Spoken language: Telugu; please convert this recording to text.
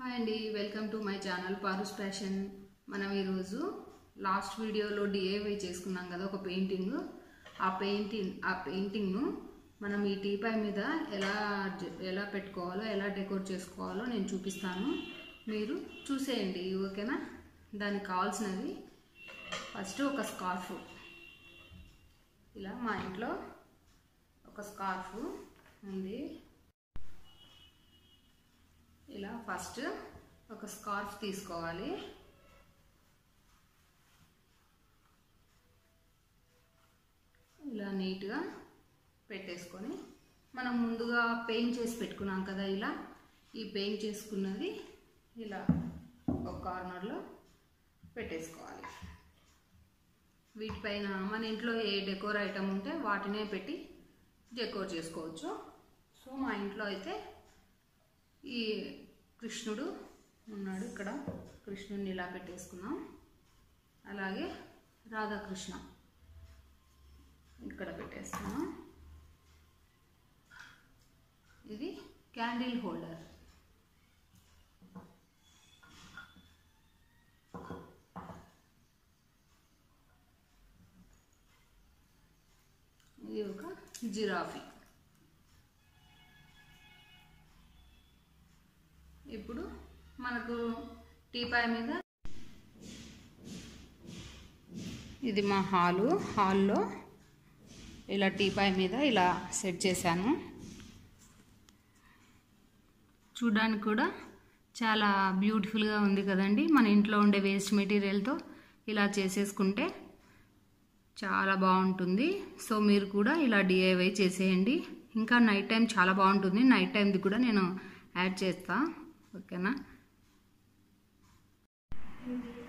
హాయ్ అండి వెల్కమ్ టు మై ఛానల్ పారుస్ ఫ్యాషన్ మనం ఈరోజు లాస్ట్ వీడియోలో డిఏవై చేసుకున్నాం కదా ఒక పెయింటింగ్ ఆ పెయింటింగ్ ఆ పెయింటింగ్ను మనం ఈ టీపాయ్ మీద ఎలా జ- ఎలా పెట్టుకోవాలో ఎలా డెకోర్ చేసుకోవాలో నేను చూపిస్తాను మీరు చూసేయండి ఓకేనా దానికి కావాల్సినవి ఫస్ట్ ఒక స్కార్ఫ్ ఇలా మా ఇంట్లో ఒక స్కార్ఫ్ ఉంది ఇలా ఫస్ట్ ఒక స్కార్ఫ్ తీసుకోవాలి ఇలా నీట్గా పెట్టేసుకొని మనం ముందుగా పెయింట్ చేసి పెట్టుకున్నాం కదా ఇలా ఈ పెయింట్ చేసుకున్నది ఇలా ఒక కార్నర్లో పెట్టేసుకోవాలి వీటిపైన మన ఇంట్లో ఏ డెకోర్ ఐటమ్ ఉంటే వాటినే పెట్టి డెకోర్ చేసుకోవచ్చు సో మా ఇంట్లో అయితే ఈ కృష్ణుడు ఉన్నాడు ఇక్కడ కృష్ణుడిని ఇలా పెట్టేసుకున్నాం అలాగే రాధాకృష్ణ ఇక్కడ పెట్టేస్తున్నాం ఇది క్యాండిల్ హోల్డర్ ఇది ఒక జిరాఫీ ఇప్పుడు మనకు టీపాయ్ మీద ఇది మా హాలు హాల్లో ఇలా టీపాయ్ మీద ఇలా సెట్ చేశాను చూడడానికి కూడా చాలా బ్యూటిఫుల్గా ఉంది కదండి మన ఇంట్లో ఉండే వేస్ట్ మెటీరియల్తో ఇలా చేసేసుకుంటే చాలా బాగుంటుంది సో మీరు కూడా ఇలా డిఐవై చేసేయండి ఇంకా నైట్ టైం చాలా బాగుంటుంది నైట్ టైంది కూడా నేను యాడ్ చేస్తా ఓకేనా